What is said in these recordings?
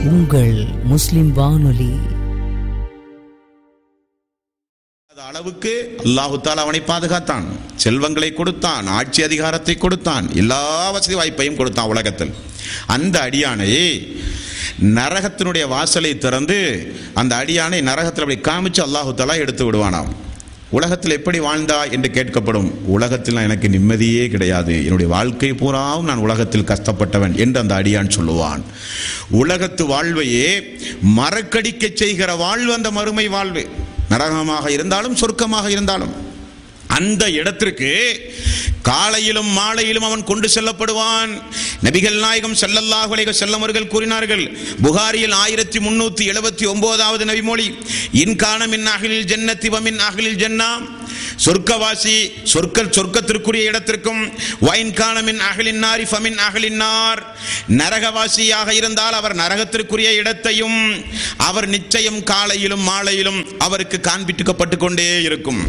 உங்கள் முஸ்லிம் வானொலி அந்த அளவுக்கு அல்லாஹு தாலா அவனை பாதுகாத்தான் செல்வங்களை கொடுத்தான் ஆட்சி அதிகாரத்தை கொடுத்தான் எல்லா வசதி வாய்ப்பையும் கொடுத்தான் உலகத்தில் அந்த அடியானை நரகத்தினுடைய வாசலை திறந்து அந்த அடியானை நரகத்தில் அப்படி காமிச்சு அல்லாஹு தாலா எடுத்து விடுவானாம் உலகத்தில் எப்படி வாழ்ந்தா என்று கேட்கப்படும் உலகத்தில் எனக்கு நிம்மதியே கிடையாது என்னுடைய வாழ்க்கை பூராவும் நான் உலகத்தில் கஷ்டப்பட்டவன் என்று அந்த அடியான் சொல்லுவான் உலகத்து வாழ்வையே மறக்கடிக்க செய்கிற வாழ்வு அந்த மறுமை வாழ்வு நரகமாக இருந்தாலும் சொர்க்கமாக இருந்தாலும் அந்த இடத்திற்கு காலையிலும் மாலையிலும் அவன் கொண்டு செல்லப்படுவான் நபிகள் நாயகம் ஸல்லல்லாஹு அலைஹி வஸல்லம் அவர்கள் கூறினார்கள் புகாரியில் ஆயிரத்தி முன்னூத்தி எழுபத்தி ஒன்பதாவது நபிமொழி இன்கான மின் அகிலில் ஜன்னத்தி வமின் அகிலில் ஜன்னா சொர்க்கவாசி சொர்க்க சொர்க்கத்திற்குரிய இடத்திற்கும் வைன் காணமின் அகலின் நாரி ஃபமின் அகலின் நார் நரகவாசியாக இருந்தால் அவர் நரகத்திற்குரிய இடத்தையும் அவர் நிச்சயம் காலையிலும் மாலையிலும் அவருக்கு காண்பிக்கப்பட்டு கொண்டே இருக்கும்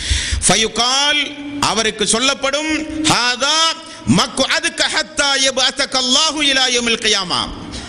ஃபயுகால் அவருக்கு சொல்லப்படும் ஹாதா மக்கு அதுக்கு ஹத்தா யபஅதகல்லாஹு இலா யௌமில் கியாமா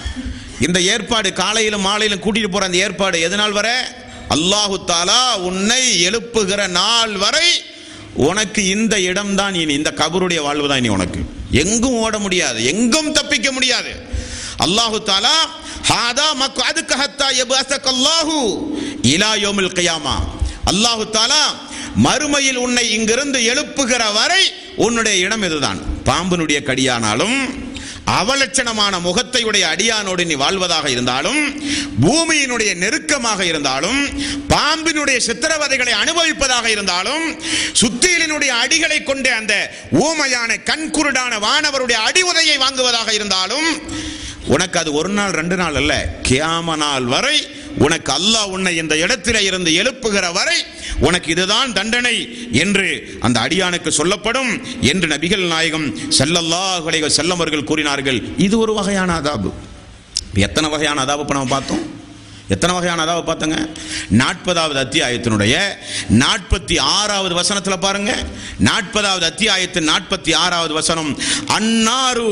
இந்த ஏற்பாடு காலையிலும் மாலையிலும் கூட்டிட்டு போற அந்த ஏற்பாடு எதனால் வர அல்லாஹு தாலா உன்னை எழுப்புகிற நாள் வரை உனக்கு இந்த இடம்தான் இனி இந்த கபருடைய வாழ்வு தான் இனி உனக்கு எங்கும் ஓட முடியாது எங்கும் தப்பிக்க முடியாது அல்லாஹு தாலா ஹாதா மக்கு அதுக்கு ஹத்தா யபஅதகல்லாஹு இலா யௌமில் கியாமா அல்லாஹு தாலா மறுமையில் உன்னை இங்கிருந்து எழுப்புகிற வரை உன்னுடைய இடம் இதுதான் பாம்பினுடைய கடியானாலும் அவலட்சணமான முகத்தையுடைய அடியானோடு நீ வாழ்வதாக இருந்தாலும் பூமியினுடைய நெருக்கமாக இருந்தாலும் பாம்பினுடைய சித்திரவதைகளை அனுபவிப்பதாக இருந்தாலும் சுத்தியலினுடைய அடிகளை கொண்ட அந்த ஊமையான கண்குருடான வானவருடைய அடி உதையை வாங்குவதாக இருந்தாலும் உனக்கு அது ஒரு நாள் ரெண்டு நாள் அல்ல கியாம நாள் வரை உனக்கு அல்லாஹ் உன்னை இந்த இடத்திலே இருந்து எழுப்புகிற வரை உனக்கு இதுதான் தண்டனை என்று அந்த அடியானுக்கு சொல்லப்படும் என்று நபிகள் நாயகம் ஸல்லல்லாஹு அலைஹி வஸல்லம் அவர்கள் கூறினார்கள் இது ஒரு வகையான அதாபு எத்தனை வகையான அதாபு இப்ப நம்ம பார்த்தோம் எத்தனை வகையான அதாவை பார்த்தங்க நாற்பதாவது அத்தியாயத்தினுடைய நாற்பத்தி ஆறாவது வசனத்தில் பாருங்க நாற்பதாவது அத்தியாயத்தின் நாற்பத்தி ஆறாவது வசனம் அன்னாரு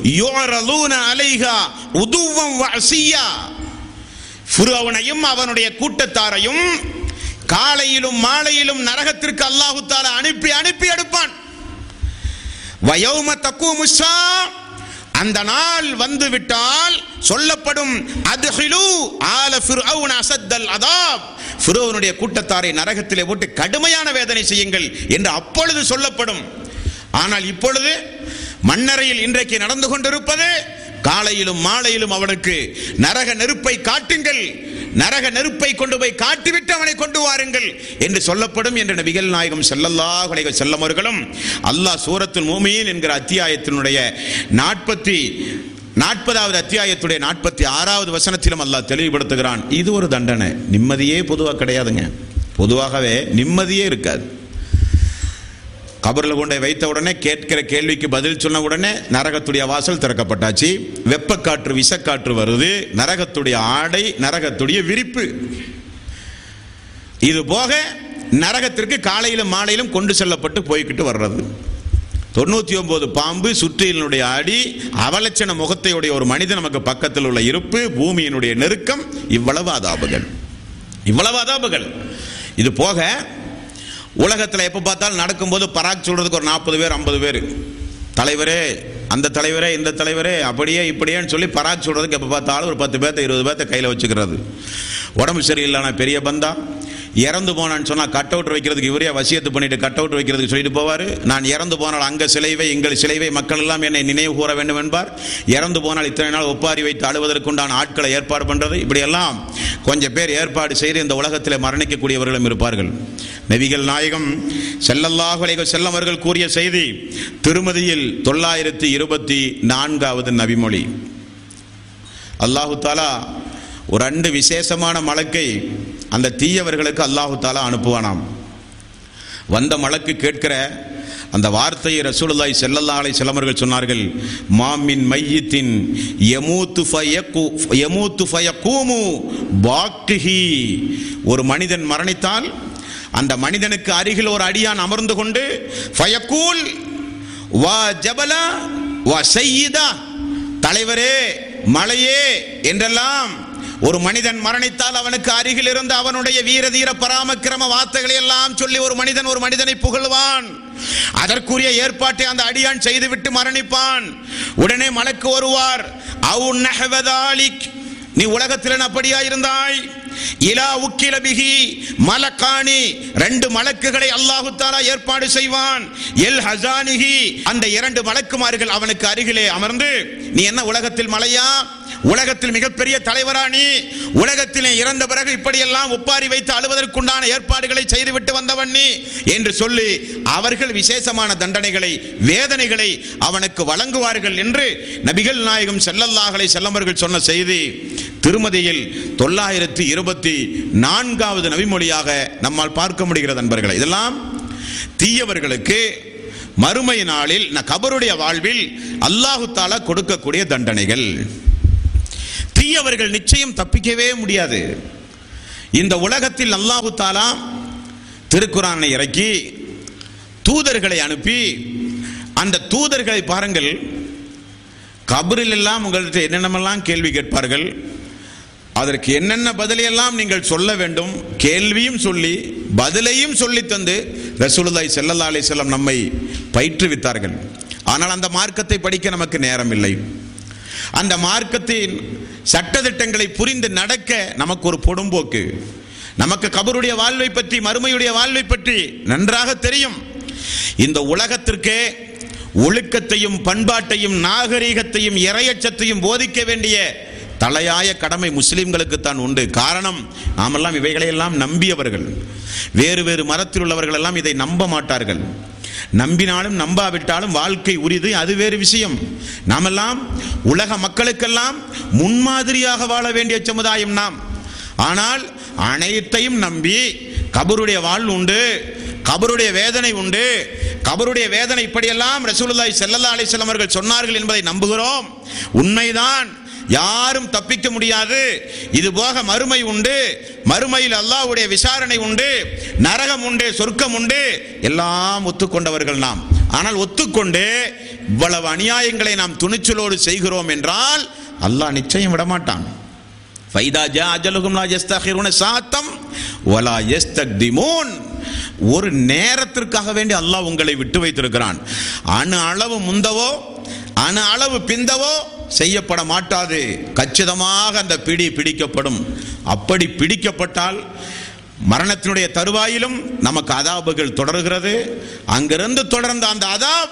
யோரலூன அலைஹா உதுவம் வசியா ஃபிரௌனையும் அவனுடைய கூட்டத்தாரையும் காலையிலும் மாலையிலும் நரகத்திற்கு அல்லாஹு தாலா அனுப்பி அனுப்பி எடுப்பான் வயோம தக்கூமுஷா அந்த நாள் வந்து விட்டால் சொல்லப்படும் அதுஹிலு ஆல ஃபிர்அவுன அசத்தல் அதாப் ஃபிரௌனுடைய கூட்டத்தாரை நரகத்திலே போட்டு கடுமையான வேதனை செய்யுங்கள் என்று அப்பொழுது சொல்லப்படும் ஆனால் இப்பொழுது மண்ணறையில் இன்றைக்கு நடந்து கொண்டிருப்பது காலையிலும் மாலையிலும் அவனுக்கு நரக நெருப்பை காட்டுங்கள் நரக நெருப்பை கொண்டு போய் காட்டிவிட்டு அவனை கொண்டு வாருங்கள் என்று சொல்லப்படும் என்று நபிகள் நாயகம் ஸல்லல்லாஹு அலைஹி வஸல்லம் அவர்களும் அல்லாஹ் சூரத்துல் மூமீன் என்கிற அத்தியாயத்தினுடைய நாற்பத்தி நாற்பதாவது அத்தியாயத்துடைய நாற்பத்தி ஆறாவது வசனத்திலும் அல்லாஹ் தெளிவுபடுத்துகிறான் இது ஒரு தண்டனை நிம்மதியே பொதுவாக கிடையாதுங்க பொதுவாகவே நிம்மதியே இருக்காது கபரில் கொண்டை வைத்த உடனே கேட்கிற கேள்விக்கு பதில் சொன்ன உடனே நரகத்துடைய வாசல் திறக்கப்பட்டாச்சு வெப்பக்காற்று விஷக்காற்று வருது நரகத்துடைய ஆடை நரகத்துடைய விரிப்பு இது போக நரகத்திற்கு காலையிலும் மாலையிலும் கொண்டு செல்லப்பட்டு போய்கிட்டு வர்றது தொண்ணூத்தி ஒன்பது பாம்பு சுற்றியினுடைய அடி அவலட்சண முகத்தையுடைய ஒரு மனிதன் நமக்கு பக்கத்தில் உள்ள இருப்பு பூமியினுடைய நெருக்கம் இவ்வளவு அதாபுகள் இவ்வளவு அதாபுகள் இது போக உலகத்தில் எப்போ பார்த்தாலும் நடக்கும்போது பராக் சொல்றதுக்கு ஒரு நாற்பது பேர் ஐம்பது பேர் தலைவரே அந்த தலைவரே இந்த தலைவரே அப்படியே இப்படியேன்னு சொல்லி பராக் சொல்றதுக்கு எப்போ பார்த்தாலும் ஒரு பத்து பேர்த்த இருபது பேர்த்த கையில் வச்சுக்கிறது உடம்பு சரியில்லைனா பெரிய பந்தா இறந்து போனான்னு சொன்னால் கட் அவுட் வைக்கிறதுக்கு இவரே வசியத்து பண்ணிட்டு கட் அவுட் வைக்கிறதுக்கு சொல்லிட்டு போவார் நான் இறந்து போனால் அங்கே சிலைவை எங்கள் சிலைவை மக்கள் எல்லாம் என்னை நினைவு கூற வேண்டும் என்பார் இறந்து போனால் இத்தனை நாள் ஒப்பாரி வைத்து அழுவதற்குண்டான ஆட்களை ஏற்பாடு பண்ணுறது இப்படியெல்லாம் கொஞ்சம் பேர் ஏற்பாடு செய்து இந்த உலகத்தில் மரணிக்கக்கூடியவர்களும் இருப்பார்கள் நபிகள் நாயகம் செல்லல்லாஹு அலைஹி வஸல்லம் அவர்கள் கூறிய செய்தி திருமதியில் தொள்ளாயிரத்தி இருபத்தி நான்காவது நபிமொழி அல்லாஹு தாலா ஒரு ரெண்டு விசேஷமான மலக்கை அந்த தீயவர்களுக்கு அல்லாஹு தாலா அனுப்புவானாம் வந்த மலக்கு கேட்கிற அந்த வார்த்தையை ரசூலுல்லாஹி ஸல்லல்லாஹு அலைஹி வஸல்லம் அவர்கள் சொன்னார்கள் மாமின் மையத்தின் யமூத்து ஃபயகு யமூத்து ஃபயகூமு பாக்கிஹி ஒரு மனிதன் மரணித்தால் அந்த மனிதனுக்கு அருகில் ஒரு அடியான் அமர்ந்து கொண்டு ஃபயக்கூல் வா ஜபலா வா சையிதா தலைவரே மலையே என்றெல்லாம் ஒரு மனிதன் மரணித்தால் அவனுக்கு அருகில் இருந்து அவனுடைய வீர தீர பராமக்கிரம வார்த்தைகளை எல்லாம் சொல்லி ஒரு மனிதன் ஒரு மனிதனை புகழ்வான் அதற்குரிய ஏற்பாட்டை அந்த அடியான் செய்துவிட்டு மரணிப்பான் உடனே மலக்கு வருவார் அவு நஹவதாலிக் நீ உலகத்தில் அப்படியா இருந்தாய் இலா உக்கில பிகி மலக்காணி ரெண்டு மலக்குகளை அல்லாஹு தாலா ஏற்பாடு செய்வான் எல் ஹசானிஹி அந்த இரண்டு மலக்குமார்கள் அவனுக்கு அருகிலே அமர்ந்து நீ என்ன உலகத்தில் மலையா உலகத்தில் மிகப்பெரிய தலைவரா நீ உலகத்திலே இறந்த பிறகு இப்படியெல்லாம் ஒப்பாரி வைத்து அழுவதற்குண்டான ஏற்பாடுகளை செய்துவிட்டு வந்தவன் நீ என்று சொல்லி அவர்கள் விசேஷமான தண்டனைகளை வேதனைகளை அவனுக்கு வழங்குவார்கள் என்று நபிகள் நாயகம் செல்லல்லாஹலை செல்லமர்கள் சொன்ன செய்தி திருமதியில் தொள்ளாயிரத்தி இருபத்தி நான்காவது நபிமொழியாக நம்மால் பார்க்க முடிகிறது நண்பர்களை இதெல்லாம் தீயவர்களுக்கு மறுமை நாளில் ந- கபருடைய வாழ்வில் அல்லாஹு தாலா கொடுக்கக்கூடிய தண்டனைகள் தீயவர்கள் நிச்சயம் தப்பிக்கவே முடியாது இந்த உலகத்தில் அல்லாஹு தாலா திருக்குறானை இறக்கி தூதர்களை அனுப்பி அந்த தூதர்களை பாருங்கள் கபரில் எல்லாம் உங்கள்கிட்ட என்னென்னமெல்லாம் கேள்வி கேட்பார்கள் அதற்கு என்னென்ன பதிலையெல்லாம் நீங்கள் சொல்ல வேண்டும் கேள்வியும் சொல்லி பதிலையும் சொல்லி தந்து ரசூலுல்லாஹி ஸல்லல்லாஹு அலைஹி வஸல்லம் நம்மை பயிற்றுவித்தார்கள் ஆனால் அந்த மார்க்கத்தை படிக்க நமக்கு நேரம் இல்லை அந்த மார்க்கத்தின் சட்டதிட்டங்களை புரிந்து நடக்க நமக்கு ஒரு பொடும்போக்கு நமக்கு கபருடைய வாழ்வை பற்றி மறுமையுடைய வாழ்வை பற்றி நன்றாக தெரியும் இந்த உலகத்திற்கே ஒழுக்கத்தையும் பண்பாட்டையும் நாகரீகத்தையும் இரையச்சத்தையும் போதிக்க வேண்டிய தலையாய கடமை முஸ்லிம்களுக்கு தான் உண்டு காரணம் நாமெல்லாம் இவைகளை எல்லாம் நம்பியவர்கள் வேறு வேறு மரத்தில் உள்ளவர்கள் எல்லாம் இதை நம்ப மாட்டார்கள் நம்பினாலும் நம்பாவிட்டாலும் வாழ்க்கை உரிது அது வேறு விஷயம் நாமெல்லாம் உலக மக்களுக்கெல்லாம் முன்மாதிரியாக வாழ வேண்டிய சமுதாயம் நாம் ஆனால் அனைத்தையும் நம்பி கபருடைய வாழ் உண்டு கபருடைய வேதனை உண்டு கபருடைய வேதனை இப்படியெல்லாம் ரசூலுல்லாஹி ஸல்லல்லாஹு அலைஹி வஸல்லம் அவர்கள் சொன்னார்கள் என்பதை நம்புகிறோம் உண்மைதான் யாரும் தப்பிக்க முடியாது இது போக மறுமை உண்டு மறுமையில் அல்லாஹ்வுடைய விசாரணை உண்டு நரகம் உண்டு சொர்க்கம் உண்டு எல்லாம் ஒத்துக்கொண்டவர்கள் நாம் ஆனால் ஒத்துக்கொண்டு இவ்வளவு அநியாயங்களை நாம் துணிச்சலோடு செய்கிறோம் என்றால் அல்லாஹ் நிச்சயம் விடமாட்டான் ஃபைதா ஜா அஜலுகும் லா யஸ்தகிருன சாத்தம் வலா யஸ்தக்திமூன் ஒரு நேரத்திற்காக வேண்டி அல்லாஹ் உங்களை விட்டு வைத்திருக்கிறான் அணு அளவு முந்தவோ அணு அளவு பிந்தவோ செய்யப்பட மாட்டாது கச்சிதமாக அந்த பிடி பிடிக்கப்படும் அப்படி பிடிக்கப்பட்டால் மரணத்தினுடைய தருவாயிலும் நமக்கு அதாபுகள் தொடர்கிறது அங்கிருந்து தொடர்ந்த அந்த அதாப்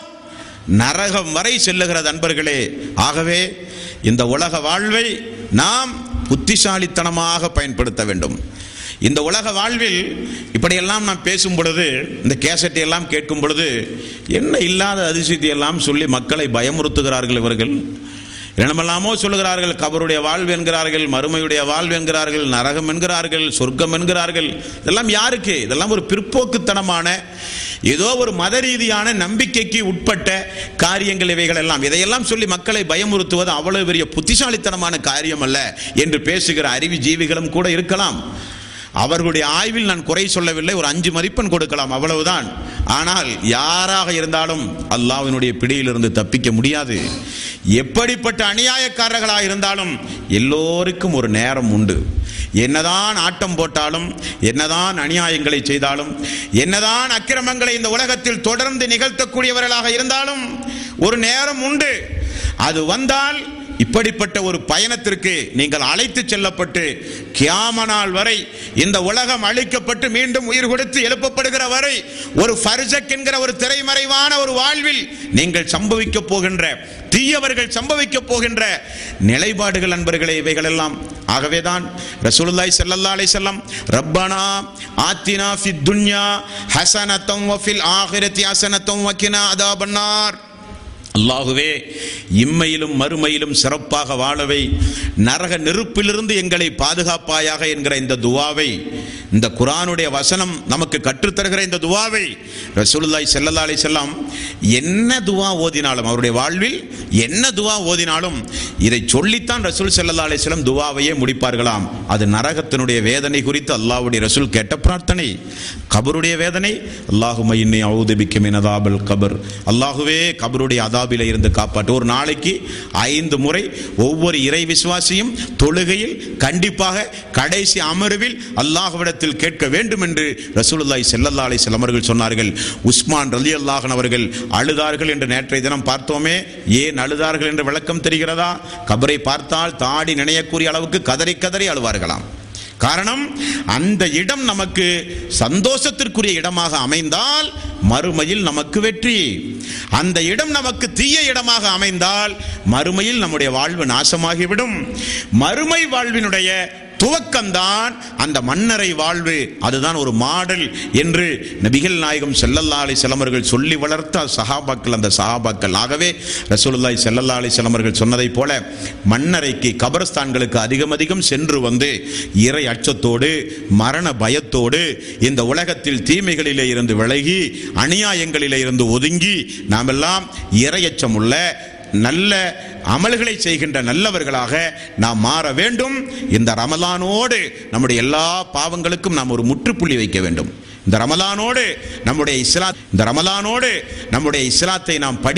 நரகம் வரை செல்லுகிறது அன்பர்களே ஆகவே இந்த உலக வாழ்வை நாம் புத்திசாலித்தனமாக பயன்படுத்த வேண்டும் இந்த உலக வாழ்வில் இப்படியெல்லாம் நாம் பேசும் பொழுது இந்த கேசட்டை எல்லாம் கேட்கும் பொழுது என்ன இல்லாத அதிசயத்தை எல்லாம் சொல்லி மக்களை பயமுறுத்துகிறார்கள் இவர்கள் என்னமெல்லாமோ சொல்லுகிறார்கள் கபருடைய வாழ்வு என்கிறார்கள் மறுமையுடைய வாழ்வு என்கிறார்கள் நரகம் என்கிறார்கள் சொர்க்கம் என்கிறார்கள் இதெல்லாம் யாருக்கு இதெல்லாம் ஒரு பிற்போக்குத்தனமான ஏதோ ஒரு மத ரீதியான நம்பிக்கைக்கு உட்பட்ட காரியங்கள் இவைகள் எல்லாம் இதையெல்லாம் சொல்லி மக்களை பயமுறுத்துவது அவ்வளவு பெரிய புத்திசாலித்தனமான காரியம் அல்ல என்று பேசுகிற அறிவு ஜீவிகளும் கூட இருக்கலாம் அவர்களுடைய ஆய்வில் நான் குறை சொல்லவில்லை ஒரு அஞ்சு மதிப்பெண் கொடுக்கலாம் அவ்வளவுதான் ஆனால் யாராக இருந்தாலும் அல்லாஹ்வினுடைய பிடியிலிருந்து தப்பிக்க முடியாது எப்படிப்பட்ட அநியாயக்காரர்களாக இருந்தாலும் எல்லோருக்கும் ஒரு நேரம் உண்டு என்னதான் ஆட்டம் போட்டாலும் என்னதான் அநியாயங்களை செய்தாலும் என்னதான் அக்கிரமங்களை இந்த உலகத்தில் தொடர்ந்து நிகழ்த்தக்கூடியவர்களாக இருந்தாலும் ஒரு நேரம் உண்டு அது வந்தால் இப்படிப்பட்ட ஒரு பயணத்திற்கு நீங்கள் அழைத்து செல்லப்பட்டு கியாம நாள் வரை இந்த உலகம் அழிக்கப்பட்டு மீண்டும் உயிர் கொடுத்து எழுப்பப்படுகிற வரை ஒரு ஃபர்ஜக் என்கிற ஒரு திரைமறைவான ஒரு வாழ்வில் நீங்கள் சம்பவிக்க போகின்ற தீயவர்கள் சம்பவிக்க போகின்ற நிலைப்பாடுகள் நண்பர்களே இவைகள் எல்லாம் ஆகவேதான் ரசூலுல்லாஹி ஸல்லல்லாஹு அலைஹி வஸல்லம் ரப்பனா ஆத்தினா ஃபித் துன்யா ஹஸனத்தம் வஃபில் ஆகிரத்தி ஹஸனத்தம் வக்கினா அதாபன்னார் அல்லாஹுவே இம்மையிலும் மறுமையிலும் சிறப்பாக வாழவை நரக நெருப்பிலிருந்து எங்களை பாதுகாப்பாயாக என்கிற இந்த துவாவை இந்த குரானுடைய வசனம் நமக்கு கற்றுத்தருகிற இந்த துவாவை ரசூலுல்லாஹி ஸல்லல்லாஹு அலைஹி வஸல்லம் என்ன துவா ஓதினாலும் அவருடைய வாழ்வில் என்ன துவா ஓதினாலும் இதை சொல்லித்தான் ரசூல் ஸல்லல்லாஹு அலைஹி வஸல்லம் துவாவையே முடிப்பார்களாம் அது நரகத்தினுடைய வேதனை குறித்து அல்லாஹ்வுடைய ரசூல் கேட்ட பிரார்த்தனை கபருடைய வேதனை அல்லாஹும இன்னை அவுதுபிக்க மினதாபல் கபர் அல்லாஹுவே கபருடைய அதாபில இருந்து காப்பாற்று ஒரு நாளைக்கு ஐந்து முறை ஒவ்வொரு இறை விசுவாசியும் தொழுகையில் கண்டிப்பாக கடைசி அமர்வில் அல்லாஹ்விடத்தில் கேட்க வேண்டும் என்று ரசூலுல்லாஹி ஸல்லல்லாஹு அலைஹி வஸல்லம் அவர்கள் சொன்னார்கள் உஸ்மான் ரலி அல்லாஹன் அவர்கள் அழுதார்கள் என்று நேற்றைய தினம் பார்த்தோமே ஏன் அழுதார்கள் என்று விளக்கம் தெரிகிறதா கபரை பார்த்தால் தாடி நினையக்கூடிய அளவுக்கு கதறி கதறி அழுவார்களாம் காரணம் அந்த இடம் நமக்கு சந்தோஷத்திற்குரிய இடமாக அமைந்தால் மறுமையில் நமக்கு வெற்றி அந்த இடம் நமக்கு தீய இடமாக அமைந்தால் மறுமையில் நம்முடைய வாழ்வு நாசமாகிவிடும் மறுமை வாழ்வினுடைய துவக்கம்தான் அந்த மன்னரை வாழ்வு அதுதான் ஒரு மாடல் என்று நபிகள் நாயகம் செல்லல்லா அலி செல்லமர்கள் சொல்லி வளர்த்த சஹாபாக்கள் அந்த சஹாபாக்கள் ஆகவே ரசூலுல்லாய் செல்லல்லா அலி செல்லமர்கள் சொன்னதைப் போல மன்னரைக்கு கபரஸ்தான்களுக்கு அதிகம் அதிகம் சென்று வந்து இறை அச்சத்தோடு மரண பயத்தோடு இந்த உலகத்தில் தீமைகளிலே இருந்து விலகி அநியாயங்களிலே இருந்து ஒதுங்கி நாமெல்லாம் இரையச்சம் உள்ள நல்ல அமல்களை செய்கின்ற நல்லவர்களாக நாம் மாற வேண்டும் இந்த ரமலானோடு நம்முடைய எல்லா பாவங்களுக்கும் நாம் ஒரு முற்றுப்புள்ளி வைக்க வேண்டும் இந்த ரமலானோடு நம்முடைய இஸ்லா இந்த ரமலானோடு நம்முடைய இஸ்லாத்தை நாம் படி